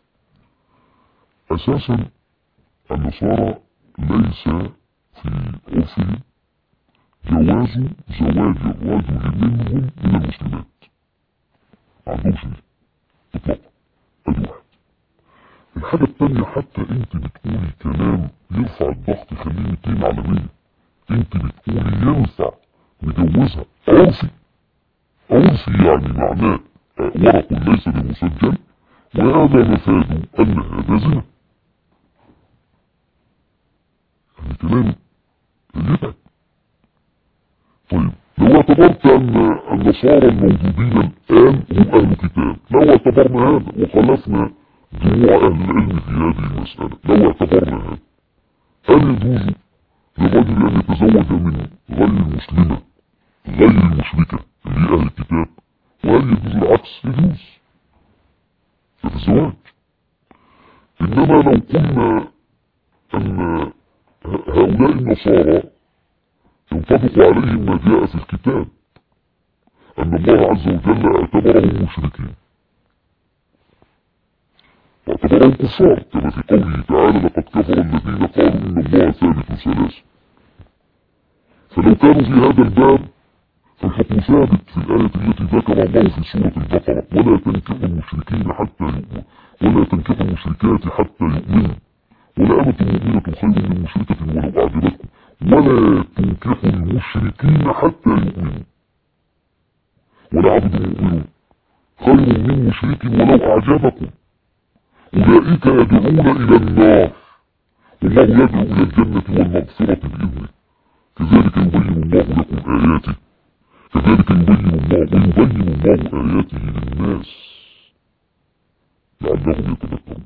أساسا النصارى ليس في عرفهم جواز زواج الرجل منهم من المسلمات ما عندهمش دي اطلاقا ادي واحد الحاجة التانية حتى انت بتقولي كلام يرفع الضغط يخليه 200 على 100 انت بتقولي ينفع نجوزها عرفي عرفي يعني معناه آه، ورق ليس بمسجل وهذا مفاده ان هذا زنا يعني كلام يتعب طيب لو اعتبرت ان النصارى الموجودين الان هم اهل كتاب لو اعتبرنا هذا وخلفنا جموع اهل العلم في هذه المسألة لو اعتبرنا هذا هل يجوز للرجل ان يتزوج من غير المسلمة غير المشركة اللي هي اهل الكتاب وهل يجوز العكس يجوز ده في الزواج انما لو قلنا ان هؤلاء النصارى ينطبق عليهم ما جاء في الكتاب أن الله عز وجل اعتبرهم مشركين واعتبرهم كفار كما في قوله تعالى لقد كفر الذين قالوا إن الله ثالث ثلاث فلو كانوا في هذا الباب فالحكم ثابت في الآية التي ذكر الله في سورة البقرة ولا تنكحوا المشركين حتى يؤمنوا ولا تنكحوا المشركات حتى يؤمنوا ولا أمة مؤمنة خير من مشركة ولو أعجبتكم ولا تنكحوا المشركين حتى يؤمنوا ولا عبد مؤمن خير من مشرك ولو أعجبكم أولئك يدعون إلى النار والله يدعو إلى الجنة والمغفرة بإذنه كذلك يبين الله لكم آياته كذلك يبين الله ويبين الله آياته للناس لعلهم يتذكرون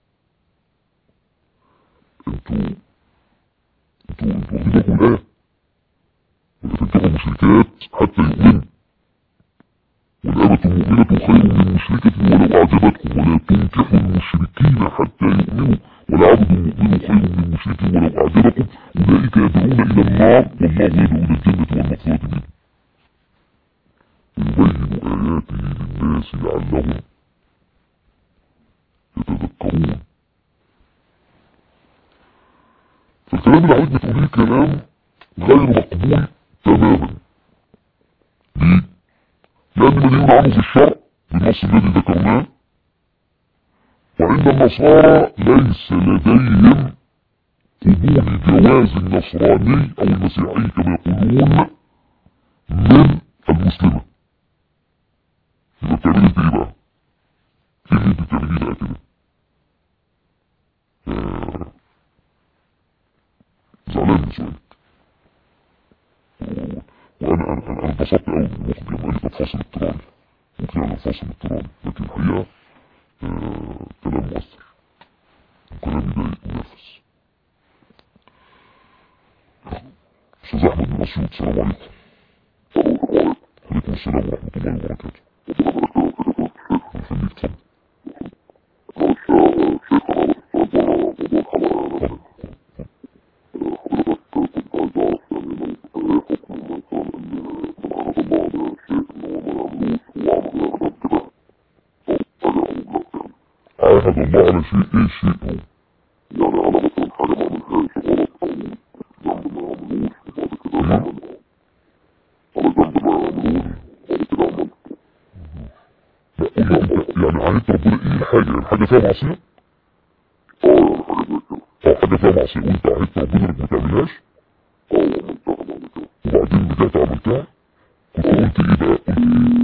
انتوا انتوا انتوا واخدين بالكم الآية ولا تنكحوا المشركات حتى يؤمنوا والأمة المؤمنة خير من مشركة ولو أعجبتكم ولا تنكحوا المشركين حتى يؤمنوا والعبد المؤمن خير من مشرك ولو أعجبكم أولئك يدعون إلى النار والله يدعو إلى الجنة والمغفرة منه ويبين آياته للناس لعلهم يتذكرون فالكلام اللي عايز بتقوليه كلام غير مقبول تماما ليه؟ لأن منهي عنه في الشرع بالنص الذي ذكرناه وعند النصارى ليس لديهم قبول جواز النصراني أو المسيحي كما يقولون من المسلمة يبقى بتعملي انت ايه بقى؟ ايه اللي انت بتعمليه بقى كده؟ آه، زعلان من سؤالك وانا انا انا انا اتبسطت قوي بالمخرج لما قال لي طب فاصل اضطراري وفعلا فاصل اضطراري لكن الحقيقه آه كلام مؤثر وكلام يضايق وينفس استاذ احمد بن مسعود السلام عليكم وعليكم السلام ورحمه الله وبركاته الله يخليك اتفضل عاهد الله على شيء ايه شيء هو لا قول لي انت يعني عاهدت ربنا ايه الحاجه يعني حاجه فيها معصيه اه حاجه فيها معصيه وانت عاهدت ربنا انك ما تعملهاش وبعدين رجعت عملتها كنت قلت ايه بقى قلت ايه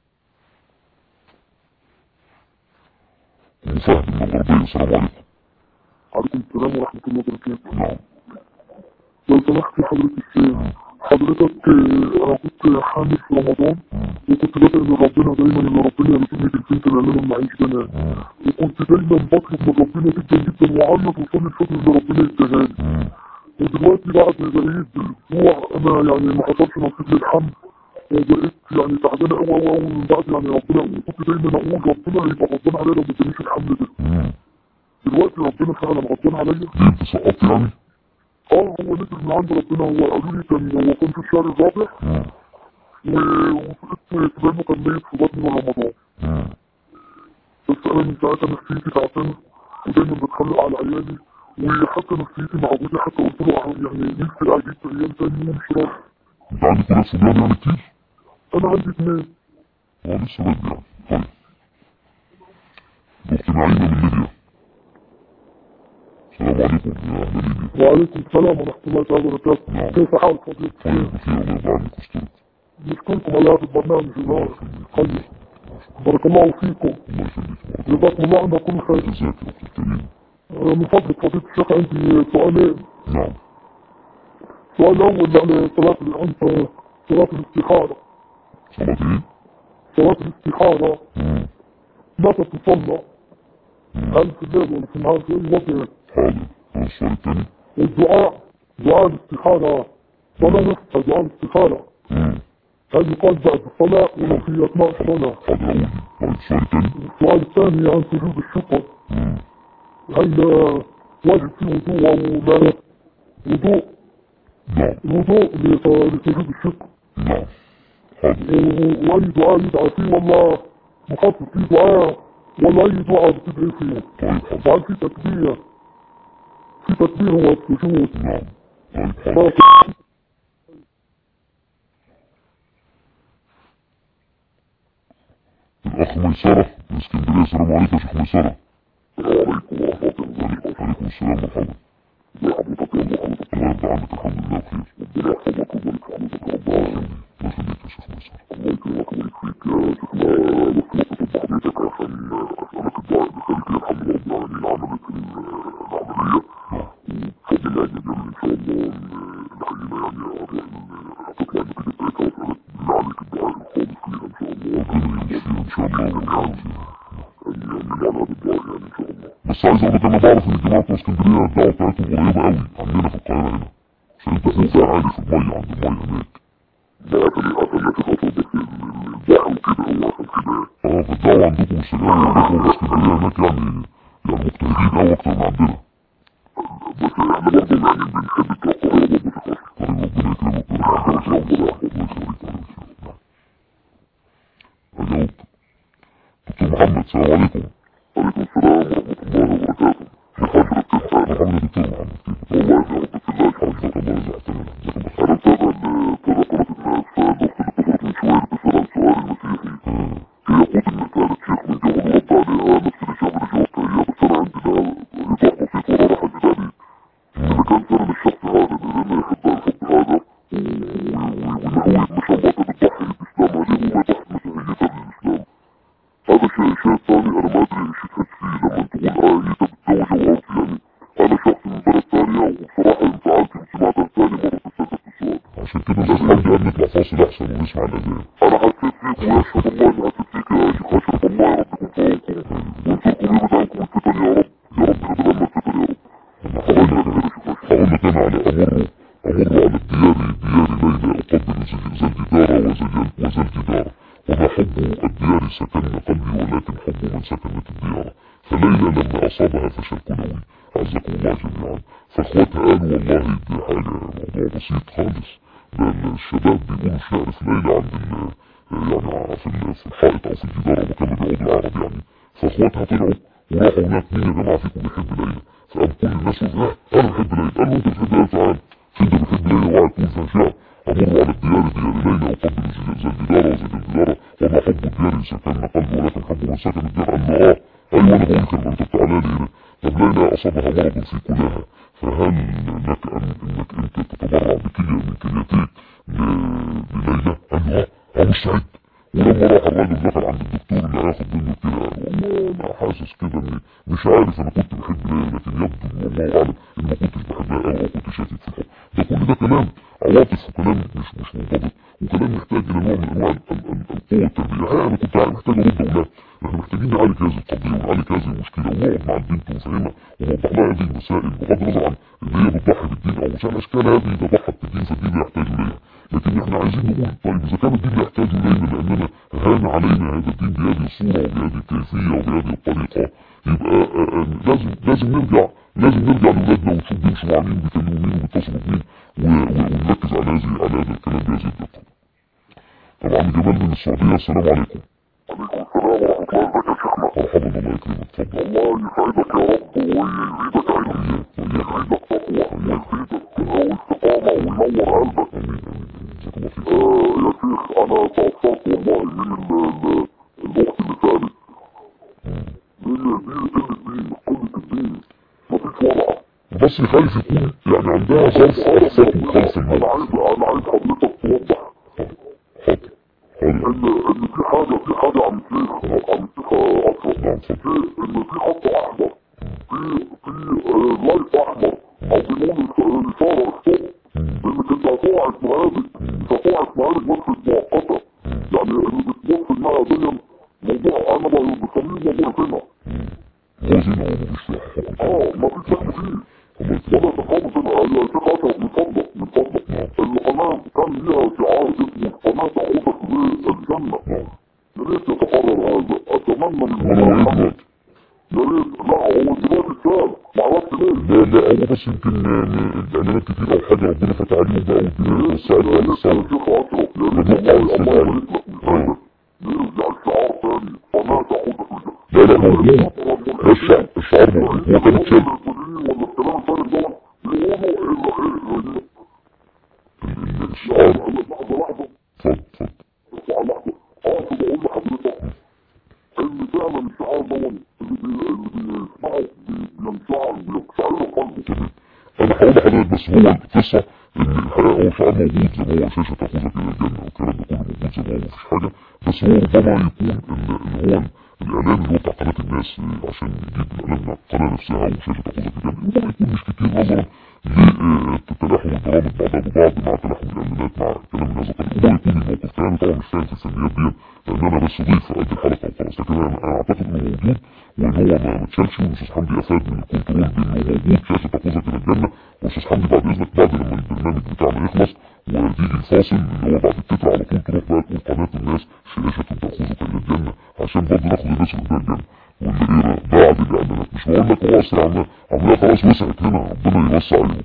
ام فهد من الغربيه السلام عليكم عليكم السلام ورحمة الله وبركاته نعم لو سمحت يا حضرة الشيخ حضرتك آه، أنا كنت حامل في رمضان وكنت بدعي من ربنا دايما إن ربنا يرزقني بالبنت اللي أنا معيش بنات وكنت دايما بطلب من ربنا جدا جدا وعيط وصلي الفجر إن ربنا يديها لي ودلوقتي بعد العيد بأسبوع أنا يعني ما حصلش نصيب للحمل وبقيت يعني تعبانة أوي أوي أوي من بعد يعني ربنا وكنت دايما أقول ربنا يبقى غضبان عليا لو ما ادانيش الحمل ده دلوقتي ربنا فعلا غضبان عليا ليه انت سقطت يعني؟ اه هو نزل من عند ربنا هو قالوا لي كان هو كان في الشهر الرابع مم. و- وسقطت كمان كان ميت في بطن رمضان مم. بس انا من ساعتها نفسيتي تعبانه ودايما بتخلق على عيالي وحتى نفسيتي مع جوزي حتى قلت له يعني نفسي اجيب عيال تاني ومش راضي انت عندك ولاد صبيان يعني كتير؟ انا عندي اثنين اه لسه بدري يعني طيب اخت نعيمة من ليبيا السلام عليكم يا اهل ليبيا وعليكم السلام ورحمه الله تعالى وبركاته كيف حال فضيلة طيب الشيخ؟ بخير الله يرضى عنك ويسترك نشكركم على هذا البرنامج الله الله يخليك خير بارك الله فيكم الله يخليك بارك الله جزاكم الله عنا كل خير جزاك يا اخت الكريم آه، من فضلك فضيلة الشيخ عندي سؤالين نعم السؤال الأول يعني صلاة أنت صلاة الاستخارة صلاة ايه؟ صلاة الاستخارة مم. متى تصلى؟ هل في الليل ولا في النهار في أي وقت؟ حاضر هذا السؤال الثاني والدعاء دعاء الاستخارة صلاة نفسها دعاء الاستخارة مم. هل يقال بعد الصلاة ولا في أثناء الصلاة؟ حاضر اقول طيب السؤال الثاني السؤال الثاني عن سجود الشكر مم. هل آه، واجب فيه وضوء أو لا؟ وضوء نعم الوضوء لت- لسجود الشكر نعم حاضر و- وأي دعاء يدعى فيه ولا مخصص فيه دعاء ولا أي دعاء بتدعي فيه طيب حاضر وهل في تكبير في تكبير هو السجود نعم طيب حاضر بارك الأخ ميسرة من اسكندرية السلام عليكم يا شيخ ميسرة وعليكم السلام مرحبا الله يرضى عنك الحمد لله بخير الله يخليك الله يخليك يا شيخ ميسرة ربنا يمشيها ان شاء الله ويعافيها يعني على الدعاء يعني ان شاء الله بس عايز اقول لك انا بعرف ان جماعه بتوع اسكندريه الدعوه بتاعتهم قريبه قوي عندنا في القاهره هنا عشان انت فوق عالي في الميه عند الميه هناك ده عشان عشان ناس اصلا بس البحر وكده هو عشان كده اه فالدعوه عندكم والسجاير عندكم في اسكندريه هناك يعني يعني مجتهدين قوي اكتر من عندنا بس احنا برضه يعني بنحب القاهرة برضه في مصر طيب ربنا يكرمك وربنا يخليك الله يخليك اجاوب دكتور محمد السلام عليكم عليكم السلام ورحمة الله وبركاته محاضرة كيف حالك؟ محمد يا دكتور محمد كيف والله يا رب في الله يحفظك حضرتك الله يزعتنا جزاك الله انا متابع لتذكرة الناس فالنص اللي اتصلت من شوية بتسأل سؤال مسيحي خير هي يقول ان كانت شيخ من جبل رد عليها نفس الاجابة اللي جاوبتها هي بس انا عندنا ايضاح بسيط ولا راح اجداني اذا كان فعلا الشخص هذا اللي يحب الحب هذا وان هو ما شاء الله كان بيضحي بالاسلام عليه وما يضحي مسيحيته للاسلام هذا شيء الشيء الثاني انا ما ادري ايش تحس فيه لما تقول اه انت بتتزوج او يعني انا شخص من بلد ثانية وبصراحة انفعلت وسمعت الثاني مرة تسألت السؤال عشان كده الاسلام قال نطلع فاصل احسن ونسمع الاذان انا حسيت فيك ويشهد الله اني حسيت فيك يا شيخ اشرف الله يا رب يكون في عونكم وينصركم يبعد عنكم الفتن يا رب يا رب يبعد عنا الفتن يا رب هقول لك هقول لك انا على امر امر على الديار ديار ليلى اقبل ذا الجدار وذا وذا الجدار وما حب الديار سكن قلبي ولكن حب من سكنت الديار فليلى لما اصابها فشل كلوي عزكم الله جميعا فاخواتها قالوا والله دي حاجه موضوع بسيط خالص ده الشباب بيقولوا شعر في ليلى عند ال يعني في ال- في الحائط او في الجدار او كانوا بيقعدوا العرب يعني فاخواتها طلعوا وراحوا هناك مين يا جماعه فيكم بيحب ليلى فقام كل الناس يقول لا انا بحب ليلى قال له انت بتحب ليلى تعال في انت بتحب ليلى وقعد تقول فيها شعر امر على الديار ديار ليلى وقبل ذا الجدار وذا الجدار وما حب الديار سكن قلبي ولكن حب من سكن الديار قال له اه ايوه انا بقول كده انت تعالى لي هنا طب ليلى اصابها مرض في كلها فهل لك ان انك انت تتبرع بكليه من كليتيك لليلى قال له اه اه مستعد ولما راح الراجل دخل عند الدكتور اللي هياخد منه كده والله انا حاسس كده اني مش عارف انا كنت بحب ليه لكن يبدو ان والله اعلم اني ما كنتش بحبها قوي او كنت شاكك في الحب ده كل ده كلام عواطف وكلام مش مش منضبط وكلام محتاج الى نوع من انواع ال- ال- ال- القوه التربيه الحقيقه انا كنت محتاج ارد اقول لها احنا محتاجين نعالج هذه القضيه ونعالج هذه المشكله ونقعد مع البنت ونفهمها ونوضح لها هذه المسائل بغض النظر عن ان هي بتضحي بالدين او مش الاشكال هذه اذا ضحت بالدين فالدين لا يحتاج اليها لكن احنا عايزين نقول طيب اذا كان الدين لا يحتاج الينا لاننا هان علينا هذا الدين بهذه الصوره وبهذه الكيفيه وبهذه الطريقه يبقى آه، آه، لازم لازم نرجع لازم نرجع لاولادنا ونشوف بيمشوا مع مين وبيكلموا مين وبيتصلوا بمين و- و- ونركز على هذه على هذا الكلام بهذه الدقه. طبعا جمال من السعوديه السلام عليكم. عليكم السلام ورحمة الله وبركاته يا شيخنا مرحبا الله يكرمك اتفضل. الله يسعدك يا رب ويزيدك علم وإياك وإياك يزيدك تقوى واستقامة وينور قلبك امين امين جزاك الله خير. آه يا شيخ انا تأثرت والله من ال- ال- الاخت اللي سألت من الدين الدين قلة الدين مفيش وضع بس خايف يكون يعني عندها ظرف احساس مخالف انا الموت. عايز انا عايز حضرتك توضح حاضر حاضر ان ان في حاجة في حاجة عم الشيخ عم الشيخ اشرف نعم اتفضل. في ان في خط احمر في في آه، لايت احمر او بنقول اشاره ستوب مم. انك انت هتقع في مهابك انت هتقع في مهابك بس مؤقته يعني اللي بتبص انها دي موضوع انا ب- بسميه موضوع زنا هو زنا هو مفيش حكم اه ما فيش شك فيه الله يكرمك. ولا تقابل زنا يا شيخ اشرف من فضلك من فضلك القناه كان ليها شعار اسمه قناه تعودك للجنه نعم. يا ريت يتقرر هذا اتمنى من وانا الله وإيه دلوقتي؟ يا ريت لا هو دلوقتي اتشال معرفش ليه لا لا هو بس يمكن آه، الاعلانات كتير او حاجه ربنا فتح عليهم بقى والدنيا اتوسعت بقى للسعوديه شيخ اشرف يا ريت والله الله يبارك لك من خيرك يرجع الشعار تاني قناه تعودك للجنه لا لا موجود الشعار الشعار موجود هو كان اتشال ولا الكلام الفارغ ده يقولوا الا ايه الشعار لحظه لحظه اتفضل اتفضل لحظه اقصد اقول لحضرتك ان فعلا الشعار ده اللي بي- اللي بيسمعه بي- بينشعر بيقشعر قلبه تمام انا هقول لحضرتك بس هو القصه ان الحقيقه هو شعار موجود زي ما هو شاشه تاخذك الى الجنه والكلام ده كله موجود زي ما هو مفيش حاجه بس هو ربما يكون ان ان هو الاعلان اللي هو بتاع قناه الناس آه، عشان يجيب الاعلان بتاع القناه نفسها وشاشه تاخذك الجنه ربما يكون مش كتير نظرا لتلاحم البرامج بعضها ببعض مع تلاحم الاعلانات مع كلام من هذا القبيل وما يكون الموقف كلامي طبعا مش فاهم في السلبيات ديت لان انا بس ضيف في قد الحلقه وخلاص لكن انا اعتقد انه موجود وان هو ما متشالش والاستاذ حمدي افاد من الكنترول بانه موجود شاشه تقوزك الى الجنه والاستاذ حمدي بعد اذنك بعد لما البرنامج بتاعنا يخلص وتيجي الفاصل اللي هو بعد التتر على طول تروح بقى تقول قناه الناس شاشه تاخذك الى الجنه عشان برضه ناخد الناس اللي الجنه واللي ايه بعد الاعلانات مش بقول لك هو اسرع عمليه خلاص وسعت هنا ربنا يوسع عليهم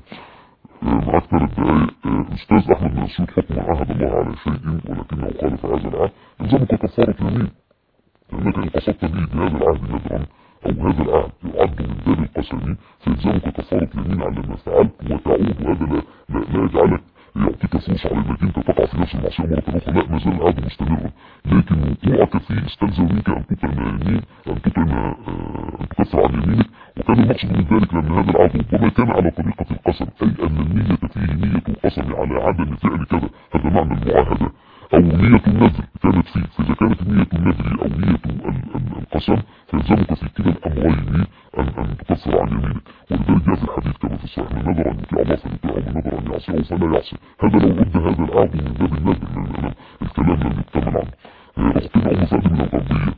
معاك ثلاث دقايق الاستاذ احمد منسود حكم عهد الله على شيء ولكنه خالف هذا العهد الزمك كفاره يمين لانك ان قصدت به بهذا العهد نذرا او هذا العهد يعد من باب القسم فيلزمك كفاره يمين على ما فعلت وتعود هذا لا, لا, لا يجعلك يعطيك فرصة على انك انت تقع في نفس المعصية مرة اخرى لا ما زال العهد مستمرا لكن وقوعك فيه استلزم منك ان تطعم يمين ان تطعم ان تكفر عن يمينك وكان المقصد من ذلك لان هذا العهد ربما كان على طريقة القسم اي ان النية فيه نية القسم على عدم فعل كذا هذا معنى المعاهدة او نية النذر كانت فيه فاذا كانت نية النذر او نية القسم فيلزمك في كلا الامرين ان ان تكفر عن يمينك ولذلك جاء في الحديث كما في الصحيح من نذر ان يطيع الله فليطيعه من نذر ان يعصيه فلا يعصي هذا لو رد هذا العهد من باب النذر لان الكلام لم يكتمل عنه اختنا ام فادي من الغربية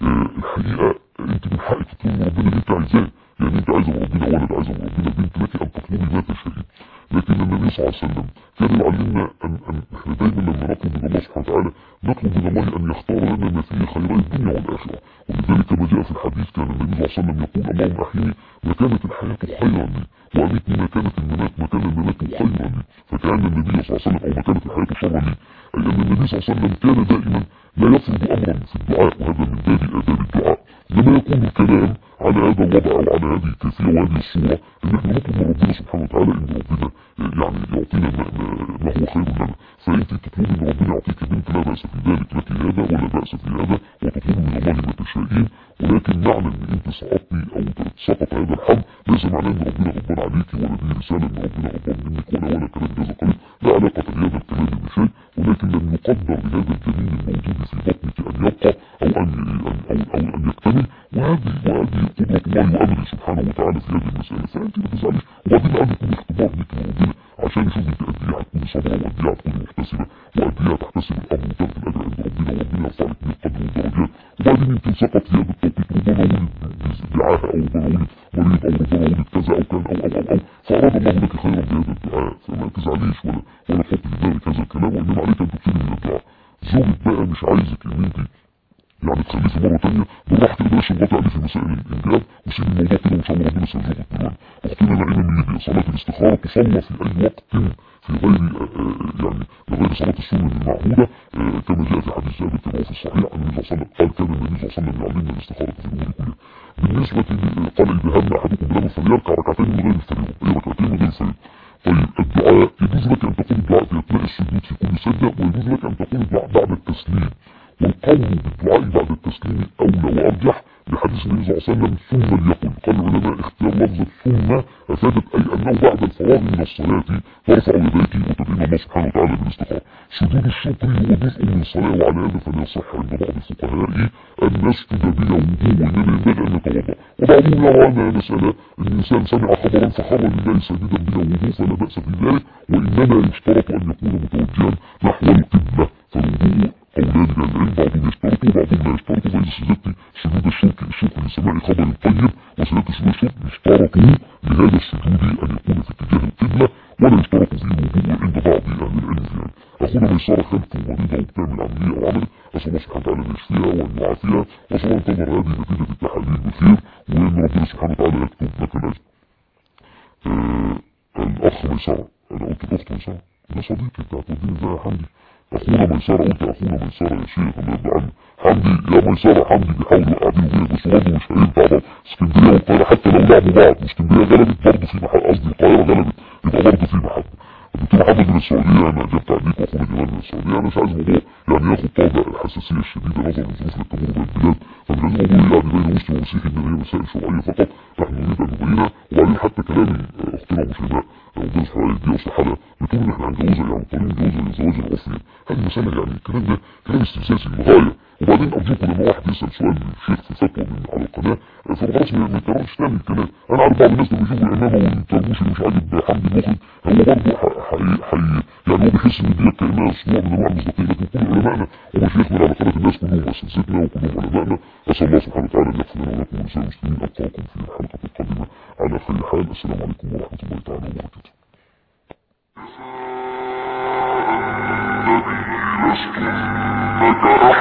الحقيقة انت من حقك تطلب ربنا اللي انت عايزاه يعني انت عايزه من ربنا ولد عايزه من ربنا بنت لك ان تطلبي ما تشائين لكن النبي صلى الله عليه وسلم كان يعلمنا ان ان احنا دايما لما نطلب من الله سبحانه وتعالى نطلب من الله ان يختار لنا ما فيه خيري الدنيا والاخره ولذلك كما جاء في الحديث كان النبي صلى الله عليه وسلم يقول اللهم احيني ما كانت الحياه خيرا لي وامتني ما كانت الممات ما كان الممات خيرا لي فكان النبي صلى الله عليه وسلم او ما كانت الحياه شرا لي اي ان النبي صلى الله عليه وسلم كان دائما لا يفرض امرا في الدعاء وهذا من باب اداب الدعاء لما يكون الكلام على هذا الوضع او على هذه الكيفيه وهذه الصوره ان احنا نطلب من ربنا سبحانه وتعالى ان ربنا يعني يعطينا ما, ما هو خير لنا فانت تطلبي ان ربنا يعطيك بنت لا باس في ذلك لك هذا ولا باس في هذا وتطلبي من الله ما تشائين ولكن معنى ان انت سقطتي او سقط هذا الحمل ليس معناه ان ربنا غضبان عليكي ولا دي رساله ان ربنا غضبان منك ولا ولا كلام هذا قليل لا علاقه لهذا الكلام بشيء ولكن لم يقدر لهذا الجنين الموجود في بطنك ان يبقى او ان او او ان يكتمل وهذه وهذه قدره الله وامره سبحانه وتعالى في هذه المساله فانت ما تزعليش وبعدين قال لكم اختبار لك من ربنا عشان يشوف انت قد ايه هتكوني صابره وقد ايه هتكوني محتسبه وقد ايه هتحتسب الامر وتاخد الاجر عند ربنا وربنا يرفع لك من القدر والدرجات وبعدين يمكن سقط في هذا التوقيت ربنا ولد بدعاها او ربنا ولد مريض او ربنا ولد كذا او كان او او او او فاراد الله لك خيرا بهذا الدعاء فما تزعليش ولا ولا تحط في بالك هذا الكلام وانما عليك ان تكثري من الدعاء زوجك بقى مش عايزك ان انت يعني تخليه مرة تانية بالراحة كده بلاش نغطي عليه في مسائل الإنجاب وسيب الموضوع كده وإن شاء الله ربنا سيرزقك دلوقتي أختنا نعيمة من ليبيا صلاة الاستخارة تصلى في أي وقت في غير يعني غير صلاة السنة المعهودة كما جاء في حديث ثابت كما في الصحيح أن النبي صلى الله عليه وسلم قال كان النبي صلى الله عليه وسلم يعلمنا الاستخارة في الأمور كلها بالنسبة قال إذا هم أحدكم بلغ فليركع ركعتين من غير الفريضة أي ركعتين من غير الفريضة طيب الدعاء يجوز لك أن تقول الدعاء في أثناء السجود في كل سجدة ويجوز لك أن تقول الدعاء بعد التسليم والقول بالدعاء بعد التسليم أولى وأرجح لحديث النبي صلى الله عليه وسلم ثم ليقل قال العلماء اختيار لفظة ثم أفادت أي أنه بعد الفراغ من الصلاة ترفع يديك وتدين الله سبحانه وتعالى بالاستخارة سجود الشكر هو جزء من الصلاة وعلى هذا فليصح عند بعض الفقهاء أن نسجد بلا وضوء وإنما ينبغي أن يتوضأ وبعضهم يرى أن مسألة أن الإنسان سمع خبرا فخر لله ساجدا بلا وضوء فلا بأس في ذلك وإنما يشترط أن يكون متوجها نحو القبلة فالوضوء أولاد العلم بعضهم يشترطوا وبعضهم لا يشترطوا زي سجدت سجود الشكر الشكر لسماع خبر طيب وسجدت سجود الشكر يشترطوا لهذا السجود أن يكون في اتجاه القبلة ولا يشترط فيه الوضوء عند بعض أهل العلم يعني أخونا ميسرة خالته مريضة وبتعمل عملية أو عمل أسأل الله سبحانه وتعالى أن يشفيها وأن يعافيها وأسأل الله انتظر هذه نتيجة التحاليل بخير وأن ربنا سبحانه وتعالى يكتب لك الأجر آه الأخ ميسرة أنا قلت الأخت ميسرة ده صديقي أنت هتوديني إزاي يا حمدي اخونا ميسرة قلت اخونا ميسرة يا شيخ الله يرضى عنه حمدي يا ميسرة حمدي بيحاولوا يقعدوا بيها بس برضه مش هينفع بقى اسكندريه والقاهره حتى لو لعبوا بعض واسكندريه غلبت برضه في محل قصدي القاهره غلبت يبقى برضه في محل الدكتور محمد من السعوديه انا جبت عليك واخونا جمال من السعوديه انا مش عايز الموضوع يعني ياخد طابع الحساسيه الشديده نظرا للظروف اللي تمر بها البلاد فمش عايز الموضوع يعني بين مسلم ومسيحي ان هي مسائل شرعيه فقط نحن نريد ان نبينها وبعدين حتى كلام اختنا ابو شيماء ربنا سبحانه دي اصل حاله بتقول ان احنا هنجوزها يعني طريق جوزها للزواج العرفي هذه مساله يعني الكلام ده كلام استفزازي للغايه وبعدين ارجوكم لما واحد يسال سؤال للشيخ في فتوى من على القناه فخلاص ما يكررش تاني الكلام انا عارف بعض الناس لما يشوفوا الامامه والطربوش اللي مش عاجب حمد المخرج هو برضه حي حي يعني هو بيحس ان دي كانها اسبوع من انواع المصداقيه لكن كل علمائنا ومشايخنا على قناه الناس كلهم اساتذتنا وكلهم علمائنا اسال الله سبحانه وتعالى ان يغفر لنا ولكم ولسائر المسلمين القاكم في الحلقه القادمه على خير حال السلام عليكم ورحمه الله تعالى وبركاته لست إنك